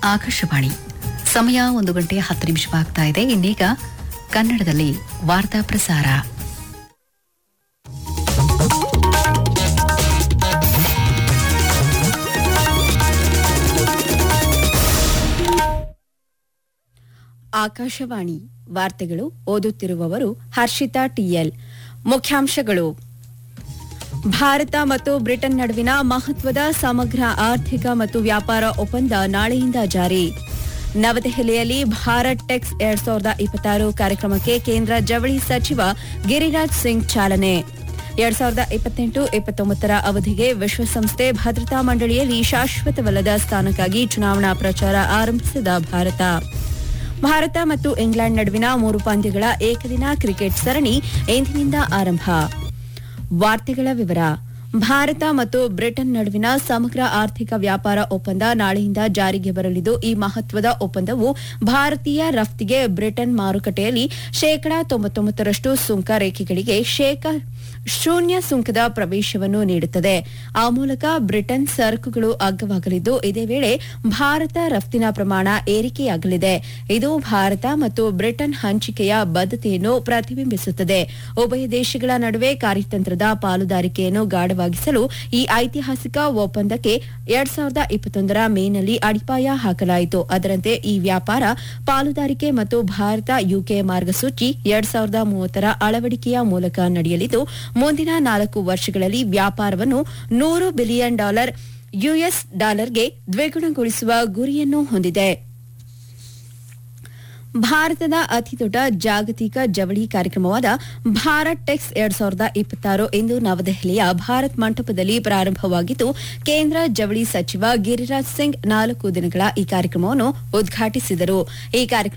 ಆಕಾಶವಾಣಿ ಸಮಯ ಒಂದು ಗಂಟೆ ಹತ್ತು ನಿಮಿಷವಾಗ್ತಾ ಇದೆ ಇನ್ನೀಗ ಕನ್ನಡದಲ್ಲಿ ವಾರ್ತಾ ಪ್ರಸಾರ ಆಕಾಶವಾಣಿ ವಾರ್ತೆಗಳು ಓದುತ್ತಿರುವವರು ಹರ್ಷಿತಾ ಟಿಎಲ್ ಮುಖ್ಯಾಂಶಗಳು ಭಾರತ ಮತ್ತು ಬ್ರಿಟನ್ ನಡುವಿನ ಮಹತ್ವದ ಸಮಗ್ರ ಆರ್ಥಿಕ ಮತ್ತು ವ್ಯಾಪಾರ ಒಪ್ಪಂದ ನಾಳೆಯಿಂದ ಜಾರಿ ನವದೆಹಲಿಯಲ್ಲಿ ಭಾರತ್ ಟೆಕ್ಸ್ ಎರಡ್ ಸಾವಿರದ ಇಪ್ಪತ್ತಾರು ಕಾರ್ಯಕ್ರಮಕ್ಕೆ ಕೇಂದ್ರ ಜವಳಿ ಸಚಿವ ಗಿರಿರಾಜ್ ಸಿಂಗ್ ಚಾಲನೆ ಎರಡ್ ಸಾವಿರದ ಇಪ್ಪತ್ತೆಂಟು ಇಪ್ಪತ್ತೊಂಬತ್ತರ ಅವಧಿಗೆ ವಿಶ್ವಸಂಸ್ಥೆ ಭದ್ರತಾ ಮಂಡಳಿಯಲ್ಲಿ ಶಾಶ್ವತವಲ್ಲದ ಸ್ಥಾನಕ್ಕಾಗಿ ಚುನಾವಣಾ ಪ್ರಚಾರ ಆರಂಭಿಸಿದ ಭಾರತ ಭಾರತ ಮತ್ತು ಇಂಗ್ಲೆಂಡ್ ನಡುವಿನ ಮೂರು ಪಂದ್ಯಗಳ ಏಕದಿನ ಕ್ರಿಕೆಟ್ ಸರಣಿ ಇಂದಿನಿಂದ ಆರಂಭ ವಾರ್ತೆಗಳ ವಿವರ ಭಾರತ ಮತ್ತು ಬ್ರಿಟನ್ ನಡುವಿನ ಸಮಗ್ರ ಆರ್ಥಿಕ ವ್ಯಾಪಾರ ಒಪ್ಪಂದ ನಾಳೆಯಿಂದ ಜಾರಿಗೆ ಬರಲಿದ್ದು ಈ ಮಹತ್ವದ ಒಪ್ಪಂದವು ಭಾರತೀಯ ರಫ್ತಿಗೆ ಬ್ರಿಟನ್ ಮಾರುಕಟ್ಟೆಯಲ್ಲಿ ಶೇಕಡಾ ತೊಂಬತ್ತೊಂಬತ್ತರಷ್ಟು ಸುಂಕ ರೇಖೆಗಳಿಗೆ ಶೇಕ ಶೂನ್ಯ ಸುಂಕದ ಪ್ರವೇಶವನ್ನು ನೀಡುತ್ತದೆ ಆ ಮೂಲಕ ಬ್ರಿಟನ್ ಸರಕುಗಳು ಅಗ್ಗವಾಗಲಿದ್ದು ಇದೇ ವೇಳೆ ಭಾರತ ರಫ್ತಿನ ಪ್ರಮಾಣ ಏರಿಕೆಯಾಗಲಿದೆ ಇದು ಭಾರತ ಮತ್ತು ಬ್ರಿಟನ್ ಹಂಚಿಕೆಯ ಬದ್ಧತೆಯನ್ನು ಪ್ರತಿಬಿಂಬಿಸುತ್ತದೆ ಉಭಯ ದೇಶಗಳ ನಡುವೆ ಕಾರ್ಯತಂತ್ರದ ಪಾಲುದಾರಿಕೆಯನ್ನು ಗಾಢವಾಗಿಸಲು ಈ ಐತಿಹಾಸಿಕ ಒಪ್ಪಂದಕ್ಕೆ ಎರಡ್ ಸಾವಿರದ ಇಪ್ಪತ್ತೊಂದರ ಮೇನಲ್ಲಿ ಅಡಿಪಾಯ ಹಾಕಲಾಯಿತು ಅದರಂತೆ ಈ ವ್ಯಾಪಾರ ಪಾಲುದಾರಿಕೆ ಮತ್ತು ಭಾರತ ಯುಕೆ ಮಾರ್ಗಸೂಚಿ ಎರಡ್ ಸಾವಿರದ ಮೂವತ್ತರ ಅಳವಡಿಕೆಯ ಮೂಲಕ ನಡೆಯಲಿದ್ದು ಮುಂದಿನ ನಾಲ್ಕು ವರ್ಷಗಳಲ್ಲಿ ವ್ಯಾಪಾರವನ್ನು ನೂರು ಬಿಲಿಯನ್ ಡಾಲರ್ ಯುಎಸ್ ಡಾಲರ್ಗೆ ದ್ವಿಗುಣಗೊಳಿಸುವ ಗುರಿಯನ್ನು ಹೊಂದಿದೆ ಭಾರತದ ಅತಿದೊಡ್ಡ ಜಾಗತಿಕ ಜವಳಿ ಕಾರ್ಯಕ್ರಮವಾದ ಭಾರತ್ ಟೆಕ್ಸ್ ಎರಡ್ ಸಾವಿರದ ಇಪ್ಪತ್ತಾರು ಇಂದು ನವದೆಹಲಿಯ ಭಾರತ್ ಮಂಟಪದಲ್ಲಿ ಪ್ರಾರಂಭವಾಗಿದ್ದು ಕೇಂದ್ರ ಜವಳಿ ಸಚಿವ ಗಿರಿರಾಜ್ ಸಿಂಗ್ ನಾಲ್ಕು ದಿನಗಳ ಈ ಕಾರ್ಯಕ್ರಮವನ್ನು ಉದ್ಘಾಟಿಸಿದರು ಈ ಕಾರ್ಯಕ್ರಮ